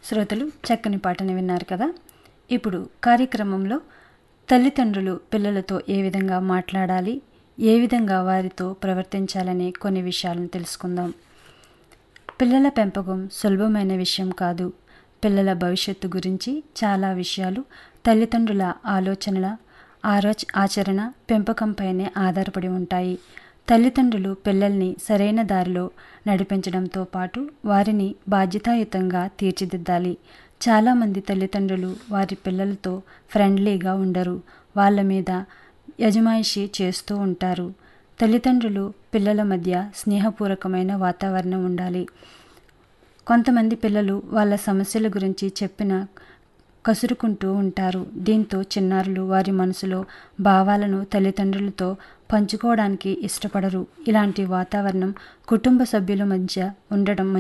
శ్రోతలు చక్కని పాటని విన్నారు కదా ఇప్పుడు కార్యక్రమంలో తల్లిదండ్రులు పిల్లలతో ఏ విధంగా మాట్లాడాలి ఏ విధంగా వారితో ప్రవర్తించాలనే కొన్ని విషయాలను తెలుసుకుందాం పిల్లల పెంపకం సులభమైన విషయం కాదు పిల్లల భవిష్యత్తు గురించి చాలా విషయాలు తల్లిదండ్రుల ఆలోచనల ఆరోచ ఆచరణ పెంపకంపైనే ఆధారపడి ఉంటాయి తల్లిదండ్రులు పిల్లల్ని సరైన దారిలో నడిపించడంతో పాటు వారిని బాధ్యతాయుతంగా తీర్చిదిద్దాలి చాలామంది తల్లిదండ్రులు వారి పిల్లలతో ఫ్రెండ్లీగా ఉండరు వాళ్ళ మీద యజమాయిషి చేస్తూ ఉంటారు తల్లిదండ్రులు పిల్లల మధ్య స్నేహపూర్వకమైన వాతావరణం ఉండాలి కొంతమంది పిల్లలు వాళ్ళ సమస్యల గురించి చెప్పిన కసురుకుంటూ ఉంటారు దీంతో చిన్నారులు వారి మనసులో భావాలను తల్లిదండ్రులతో పంచుకోవడానికి ఇష్టపడరు ఇలాంటి వాతావరణం కుటుంబ సభ్యుల మధ్య ఉండడం